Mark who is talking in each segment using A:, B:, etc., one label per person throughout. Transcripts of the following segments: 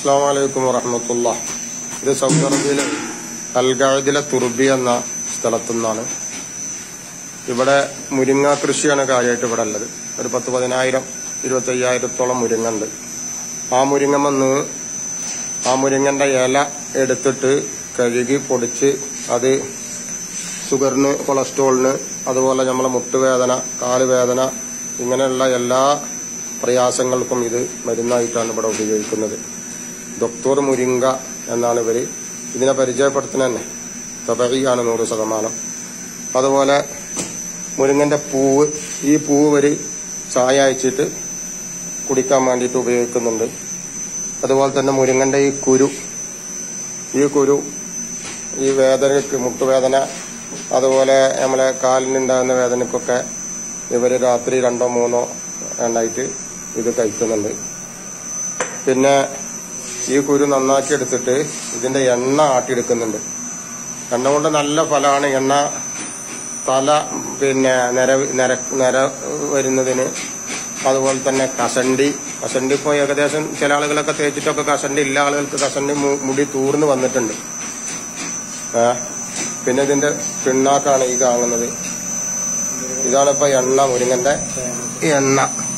A: അസ്സാം വലൈക്കും വറഹമത്തുള്ള ഇത് സൗദി അറേബ്യയിലെ അൽഗാദിലെ തുർബി എന്ന സ്ഥലത്തു നിന്നാണ് ഇവിടെ മുരിങ്ങ കൃഷിയാണ് കാര്യമായിട്ട് ഇവിടെ ഉള്ളത് ഒരു പത്ത് പതിനായിരം ഇരുപത്തയ്യായിരത്തോളം മുരിങ്ങ ഉണ്ട് ആ മുരിങ്ങ വന്ന് ആ മുരിങ്ങന്റെ ഇല എടുത്തിട്ട് കഴുകി പൊടിച്ച് അത് ഷുഗറിന് കൊളസ്ട്രോളിന് അതുപോലെ നമ്മളെ മുട്ടുവേദന കാലുവേദന ഇങ്ങനെയുള്ള എല്ലാ പ്രയാസങ്ങൾക്കും ഇത് മരുന്നായിട്ടാണ് ഇവിടെ ഉപയോഗിക്കുന്നത് ഡോക്ടർ മുരിങ്ക എന്നാണ് ഇവര് ഇതിനെ പരിചയപ്പെടുത്തുന്നത് തന്നെ തപകിയാണ് നൂറ് ശതമാനം അതുപോലെ മുരിങ്ങന്റെ പൂവ് ഈ പൂവ് വര് ചായ അയച്ചിട്ട് കുടിക്കാൻ വേണ്ടിയിട്ട് ഉപയോഗിക്കുന്നുണ്ട് അതുപോലെ തന്നെ മുരിങ്ങന്റെ ഈ കുരു ഈ കുരു ഈ വേദനയ്ക്ക് മുട്ടുവേദന അതുപോലെ നമ്മളെ കാലിനുണ്ടാകുന്ന വേദനയ്ക്കൊക്കെ ഇവര് രാത്രി രണ്ടോ മൂന്നോ എണ്ണായിട്ട് ഇത് കഴിക്കുന്നുണ്ട് പിന്നെ ഈ കുരു നന്നാക്കി എടുത്തിട്ട് ഇതിന്റെ എണ്ണ ആട്ടിയെടുക്കുന്നുണ്ട് എണ്ണ കൊണ്ട് നല്ല ഫലമാണ് എണ്ണ തല പിന്നെ നിര നിര നിര വരുന്നതിന് അതുപോലെ തന്നെ കഷണ്ടി കഷണ്ടി ഇപ്പോൾ ഏകദേശം ചില ആളുകളൊക്കെ തേച്ചിട്ടൊക്കെ കഷണ്ടി ഇല്ല ആളുകൾക്ക് കഷണ്ടി മു- മുടി തൂർന്ന് വന്നിട്ടുണ്ട് ഏ പിന്നെ ഇതിന്റെ പിണ്ണാക്കാണ് ഈ കാണുന്നത് ഇതാണ് ഇപ്പൊ എണ്ണ മുരിങ്ങന്റെ എണ്ണ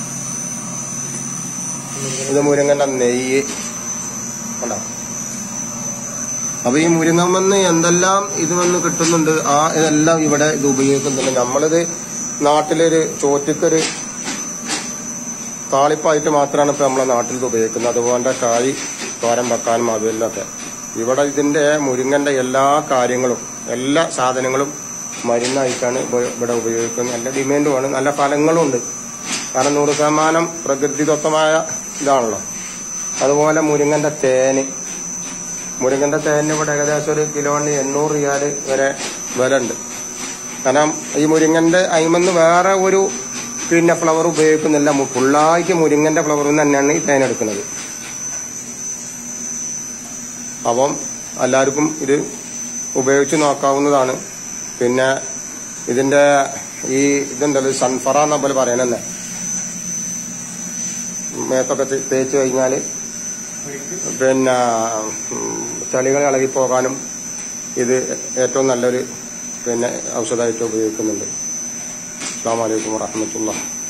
A: ഇത് മുരിങ്ങന്റെ നെയ്യ് കണ്ടോ അപ്പൊ ഈ മുരിങ്ങമ്മന്ന് എന്തെല്ലാം ഇത് വന്ന് കിട്ടുന്നുണ്ട് ആ ഇതെല്ലാം ഇവിടെ ഇത് ഉപയോഗിക്കുന്നുണ്ട് നമ്മളിത് നാട്ടിലൊരു ചോറ്റക്കൊരു താളിപ്പായിട്ട് മാത്രമാണ് ഇപ്പൊ നമ്മളെ നാട്ടിൽ ഇത് ഉപയോഗിക്കുന്നത് അതുപോലെ കായ് തോരൻ വെക്കാനും അവിയലിനൊക്കെ ഇവിടെ ഇതിന്റെ മുരിങ്ങന്റെ എല്ലാ കാര്യങ്ങളും എല്ലാ സാധനങ്ങളും മരുന്നായിട്ടാണ് ഉപ- ഇവിടെ ഉപയോഗിക്കുന്നത് നല്ല ഡിമാൻഡുമാണ് നല്ല ഫലങ്ങളും ഉണ്ട് കാരണം നൂറ് ശതമാനം പ്രകൃതിദത്തമായ ഇതാണല്ലോ അതുപോലെ മുരിങ്ങന്റെ തേന് മുരിങ്ങന്റെ തേനിന് ഇവിടെ ഏകദേശം ഒരു കിലോന് എണ്ണൂറ് റിയാല് വരെ വില ഉണ്ട് കാരണം ഈ മുരിങ്ങന്റെ അയിമെന്ന് വേറെ ഒരു പിന്നെ ഫ്ലവർ ഉപയോഗിക്കുന്നില്ല മു- ഫുള്ളായിട്ട് മുരിങ്ങന്റെ ഫ്ലവറിൽ നിന്ന് തന്നെയാണ് ഈ തേൻ എടുക്കുന്നത് അപ്പം എല്ലാവർക്കും ഇത് ഉപയോഗിച്ച് നോക്കാവുന്നതാണ് പിന്നെ ഇതിന്റെ ഈ ഇതുണ്ടല്ലോ സൺഫറ എന്ന പോലെ പറയണല്ലേ മേത്തൊക്കെ തേ- തേച്ച് കഴിഞ്ഞാല് പിന്നെ ഉം, ചളികൾ ഇളകിപ്പോകാനും ഇത് ഏറ്റവും നല്ലൊരു പിന്നെ ഔഷധമായിട്ട് ഉപയോഗിക്കുന്നുണ്ട് അസ്സാം വലൈക്കും വാഹമത്തുള്ള